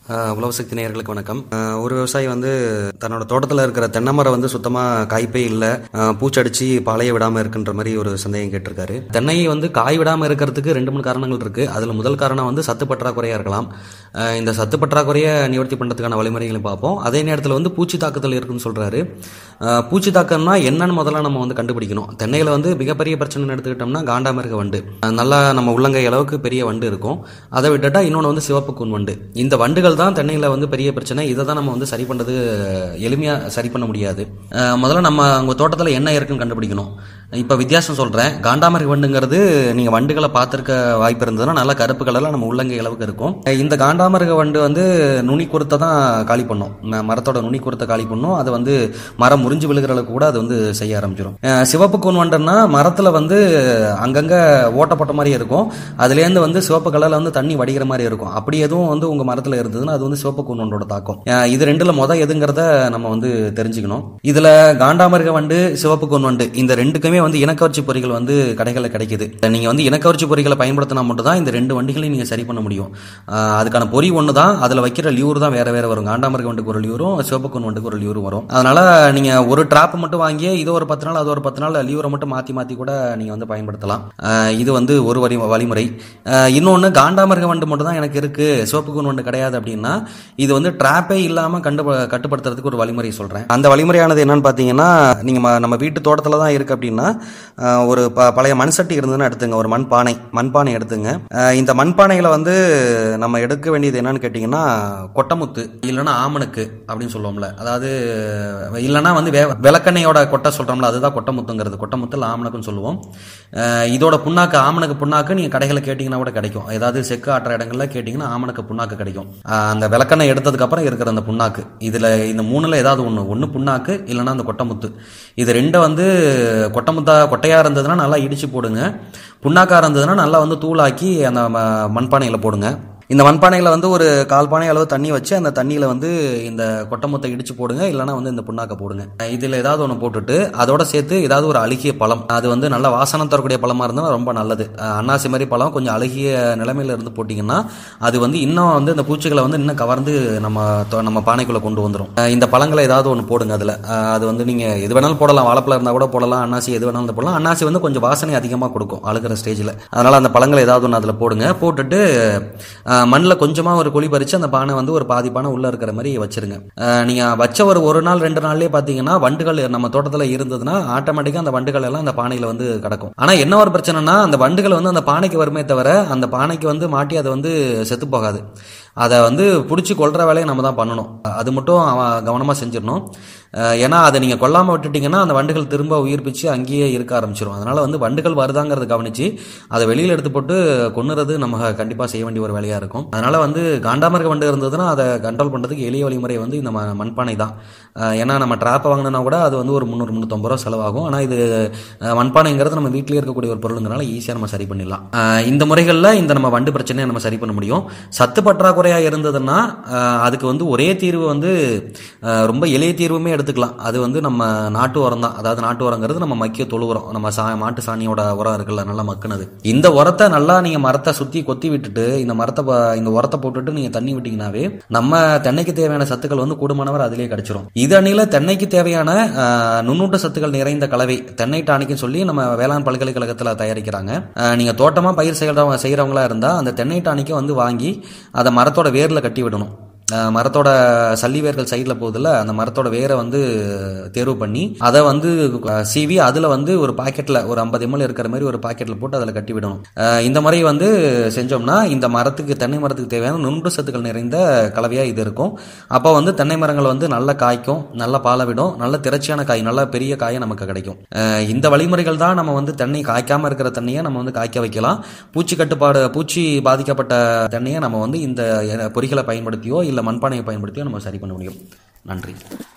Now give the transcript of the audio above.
ஆஹ் உழவு சக்தி நேயர்களுக்கு வணக்கம் ஆஹ் ஒரு விவசாயி வந்து தன்னோட தோட்டத்தில் இருக்கிற தென்னை மரம் வந்து சுத்தமாக காய்ப்பே இல்லை பூச்சடிச்சு பாளைய விடாமல் இருக்குன்ற மாதிரி ஒரு சந்தேகம் கேட்டிருக்காரு தென்னை வந்து காய் விடாமல் இருக்கிறதுக்கு ரெண்டு மூணு காரணங்கள் இருக்கு அதில் முதல் காரணம் வந்து சத்து பற்றாக்குறையாக இருக்கலாம் ஆஹ் இந்த சத்து பற்றாக்குறையை நிவர்த்தி பண்ணுறதுக்கான வழிமுறைகளையும் பார்ப்போம் அதே நேரத்தில் வந்து பூச்சி தாக்குதல் இருக்குன்னு சொல்றாரு ஆஹ் பூச்சி தாக்கம்னா என்னன்னு முதல்ல நம்ம வந்து கண்டுபிடிக்கணும் தென்னையில் வந்து மிகப்பெரிய பிரச்சனை எடுத்துக்கிட்டோம்னா காண்டாமிருக வண்டு ஆஹ் நல்லா நம்ம உள்ளங்கை அளவுக்கு பெரிய வண்டு இருக்கும் அதை விட்டுட்டா இன்னொன்று வந்து சிவப்பு கூன் வண்டு இந்த வண்டுகள் தான் தென்னையில் வந்து பெரிய பிரச்சனை இதை தான் நம்ம வந்து சரி பண்ணுறது எளிமையாக சரி பண்ண முடியாது ஆஹ் முதல்ல நம்ம உங்கள் தோட்டத்தில் என்ன இருக்குன்னு கண்டுபிடிக்கணும் இப்போ வித்தியாசம் சொல்கிறேன் காண்டாமிருக வண்டுங்கிறது நீங்கள் வண்டுகளை பார்த்துருக்க வாய்ப்பு இருந்ததுன்னா நல்லா கருப்பு கலரில் நம்ம உள்ளங்கை அளவுக்கு இருக்கும் இந்த காண்டாமிருக வண்டு வந்து நுனி குருத்தை தான் காலி பண்ணும் ம- மரத்தோட நுனி குருத்தை காலி பண்ணும் அது வந்து மரம் முறிஞ்சு விழுகிற அளவுக்கு கூட அது வந்து செய்ய ஆரம்பிச்சிடும் அஹ் சிவப்பு கூன் வண்டுன்னா மரத்தில் வந்து அங்கங்கே ஓட்டப்பட்ட மாதிரி இருக்கும் அதுலேருந்து வந்து சிவப்பு கலரில் வந்து தண்ணி வடிகிற மாதிரி இருக்கும் அப்படி எதுவும் வந்து உங்கள் மரத்தில் இருந்ததுன்னா அது வந்து சிவப்பு கூன் வண்டோட தாக்கம் அஹ் இது ரெண்டுல மொத எதுங்கிறத நம்ம வந்து தெரிஞ்சுக்கணும் இதில் காண்டாமிருக வண்டு சிவப்பு கூன் வண்டு இந்த ரெண்டுக்குமே வந்து இனக்கவர்ச்சி பொறிகள் வந்து கடைகளில் கிடைக்குது நீங்கள் வந்து இனக்கவர்ச்சி பொறிகளை பயன்படுத்தினா மட்டும் தான் இந்த ரெண்டு வண்டிகளையும் நீங்கள் சரி பண்ண முடியும் அஹ் அதுக்கான பொறி ஒன்று தான் அதில் வைக்கிற லியூர் தான் வேற வேற வரும் காண்டாமிருக வண்டுக்கு ஒரு லியூரும் சிவப்பு கூன் வண்டுக்கு ஒரு லியூரும் வரும் அதனால நீங்கள் ஒரு ட்ராப் மட்டும் வாங்கி இது ஒரு பத்து நாள் அது ஒரு பத்து நாள் லியூரை மட்டும் மாற்றி மாற்றி கூட நீங்கள் வந்து பயன்படுத்தலாம் அஹ் இது வந்து ஒரு வழி வழிமுறை இன்னொன்று காண்டாமிருக வண்டு மட்டும் தான் எனக்கு இருக்கு சிவப்பு கூன் வண்டு கிடையாது அப்படின்னா இது வந்து ட்ராப்பே இல்லாமல் கண்டு கட்டுப்படுத்துறதுக்கு ஒரு வழிமுறை சொல்கிறேன் அந்த வழிமுறையானது என்னன்னு பார்த்தீங்கன்னா நீங்கள் நம்ம வீட்டு தோட்டத்தில் தான் இருக்கு அப்படின்னா அஹ் ஒரு ப பழைய மண் சட்டி இருந்ததுன்னா எடுத்துங்க ஒரு மண் பானை மண்பானை எடுத்துங்க அஹ் இந்த மண்பானையில் வந்து நம்ம எடுக்க வேண்டியது என்னன்னு கேட்டிங்கன்னா கொட்டமுத்து இல்லைன்னா ஆமணுக்கு அப்படின்னு சொல்லுவோம்ல அதாவது இல்லைன்னா வந்து வே விளக்கெண்ணையோட கொட்டை சொல்கிறோம்ல அதுதான் கொட்டமுத்துங்கிறது கொட்டமுத்து இல்லை ஆமணக்குன்னு சொல்லுவோம் அஹ் இதோட புண்ணாக்கு ஆமணக்கு புண்ணாக்கு நீங்கள் கடைகளில் கேட்டிங்கன்னா கூட கிடைக்கும் ஏதாவது செக்கு ஆட்டுற இடங்கள்ல கேட்டிங்கன்னா ஆமணக்கு புண்ணாக்கு கிடைக்கும் அஹ் அந்த விளக்கெண்ணெய் எடுத்ததுக்கு அப்புறம் இருக்கிற அந்த புண்ணாக்கு இதில் இந்த மூணுல ஏதாவது ஒன்று ஒன்று புண்ணாக்கு இல்லைன்னா அந்த கொட்டமுத்து இது ரெண்டை வந்து கொட்டமுத்தா கொட்டையாக இருந்ததுன்னா நல்லா இடிச்சு போடுங்க புண்ணாக்கா இருந்ததுன்னா நல்லா வந்து தூளாக்கி அந்த ம- மண்பானையில் போடுங்க இந்த மண்பானையில் வந்து ஒரு கால் பானை அளவு தண்ணி வச்சு அந்த தண்ணியில் வந்து இந்த கொட்டமுத்தை இடிச்சு போடுங்க இல்லைன்னா வந்து இந்த புண்ணாக்கை போடுங்க இதில் ஏதாவது ஒன்று போட்டுட்டு அதோட சேர்த்து ஏதாவது ஒரு அழுகிய பழம் அது வந்து நல்ல வாசனம் தரக்கூடிய பழமா இருந்தால் ரொம்ப நல்லது அஹ் அன்னாசி மாதிரி பழம் கொஞ்சம் அழுகிய நிலைமையில இருந்து போட்டிங்கன்னா அது வந்து இன்னும் வந்து இந்த பூச்சிகளை வந்து இன்னும் கவர்ந்து நம்ம தொ- நம்ம பானைக்குள்ளே கொண்டு வந்துடும் இந்த பழங்களை ஏதாவது ஒன்று போடுங்க அதில் அது வந்து நீங்கள் எது வேணாலும் போடலாம் வாழைப்பழம் இருந்தால் கூட போடலாம் அன்னாசி எது வேணாலும் போடலாம் அன்னாசி வந்து கொஞ்சம் வாசனை அதிகமாக கொடுக்கும் அழுகிற ஸ்டேஜில் அதனால் அந்த பழங்களை ஏதாவது ஒன்று அதில் போடுங்க போட்டுட்டு மண்ணில் கொஞ்சமாக ஒரு குழி பறித்து அந்த பானை வந்து ஒரு பாதி பானை உள்ளே இருக்கிற மாதிரி வச்சிருங்க நீங்கள் வச்ச ஒரு ஒரு நாள் ரெண்டு நாள்லேயே பார்த்தீங்கன்னா வண்டுகள் நம்ம தோட்டத்தில் இருந்ததுன்னா ஆட்டோமேட்டிக்காக அந்த வண்டுகள் எல்லாம் அந்த பானையில் வந்து கிடக்கும் ஆனால் என்ன ஒரு பிரச்சனைனா அந்த வண்டுகள் வந்து அந்த பானைக்கு வருமே தவிர அந்த பானைக்கு வந்து மாட்டி அதை வந்து செத்து போகாது அதை வந்து பிடிச்சி கொல்ற வேலையை நம்ம தான் பண்ணணும் அது மட்டும் அவன் கவனமாக செஞ்சிடணும் அஹ் ஏன்னா அதை நீங்கள் கொல்லாமல் விட்டுட்டீங்கன்னா அந்த வண்டுகள் திரும்ப உயிர்ப்பிச்சு அங்கேயே இருக்க ஆரம்பிச்சிடும் அதனால வந்து வண்டுகள் வருதாங்கிறத கவனிச்சு அதை வெளியில் எடுத்து போட்டு கொன்னுறது நம்ம கண்டிப்பாக செய்ய வேண்டிய ஒரு வேலையாக இருக்கும் அதனால வந்து காண்டாமிருக வண்டு இருந்ததுன்னா அதை கண்ட்ரோல் பண்ணுறதுக்கு எளிய வழிமுறை வந்து இந்த ம- மண்பானை தான் அஹ் ஏன்னா நம்ம ட்ராப்பை வாங்கினா கூட அது வந்து ஒரு முந்நூறு முந்நூற்றம்பது ரூபா செலவாகும் ஆனால் இது அஹ் மண்பானைங்கிறது நம்ம வீட்டிலே இருக்கக்கூடிய ஒரு பொருளுங்கிறனால ஈஸியாக நம்ம சரி பண்ணிடலாம் அஹ் இந்த முறைகளில் இந்த நம்ம வண்டு பிரச்சனையை நம்ம சரி பண்ண முடியும் சத்து பற்றாக்குறையாக இருந்ததுன்னா அஹ் அதுக்கு வந்து ஒரே தீர்வு வந்து அஹ் ரொம்ப எளிய தீர்வுமே எடுத்துக்கலாம் அது வந்து நம்ம நாட்டு உரம் தான் அதாவது நாட்டு உரங்கிறது நம்ம மக்கிய தொழு உரம் நம்ம சா மாட்டு சாணியோட உரம் இருக்குல்ல நல்லா மக்குனது இந்த உரத்தை நல்லா நீங்க மரத்தை சுத்தி கொத்தி விட்டுட்டு இந்த மரத்தை ப- இந்த உரத்தை போட்டுட்டு நீங்க தண்ணி விட்டீங்கன்னாவே நம்ம தென்னைக்கு தேவையான சத்துக்கள் வந்து கூடுமானவர் அதிலேயே கிடைச்சிரும் இது அணில தென்னைக்கு தேவையான அஹ், நுண்ணூட்ட சத்துக்கள் நிறைந்த கலவை தென்னை டானிக்குன்னு சொல்லி நம்ம வேளாண் பல்கலைக்கழகத்தில் தயாரிக்கிறாங்க அஹ், நீங்க தோட்டமா பயிர் செய்யறவங்க செய்யறவங்களா இருந்தா அந்த தென்னை டானிக்கை வந்து வாங்கி அதை மரத்தோட வேர்ல கட்டி விடணும் அஹ் மரத்தோட சல்லி வேர்கள் சைடில் போகுதுல்ல அந்த மரத்தோட வேரை வந்து தேர்வு பண்ணி அதை வந்து அஹ், சீவி அதில் வந்து ஒரு பாக்கெட்டில் ஒரு ஐம்பது எம்எல் இருக்கிற மாதிரி ஒரு பாக்கெட்டில் போட்டு அதில் கட்டி விடணும் அஹ், இந்த மாதிரி வந்து செஞ்சோம்னா இந்த மரத்துக்கு தென்னை மரத்துக்கு தேவையான நுண்ணுறு சத்துக்கள் நிறைந்த கலவையாக இது இருக்கும் அப்போ வந்து தென்னை மரங்கள் வந்து நல்ல காய்க்கும் நல்ல பாலை விடும் நல்ல திரட்சியான காய் நல்ல பெரிய காயை நமக்கு கிடைக்கும் அஹ், இந்த வழிமுறைகள் தான் நம்ம வந்து தென்னை காய்க்காம இருக்கிற தென்னையை நம்ம வந்து காய்க்க வைக்கலாம் பூச்சி கட்டுப்பாடு பூச்சி பாதிக்கப்பட்ட தென்னையை நம்ம வந்து இந்த பொறிகளை பயன்படுத்தியோ இல்லை மண்பானையை பயன்படுத்தியோ நம்ம சரி பண்ண முடியும் நன்றி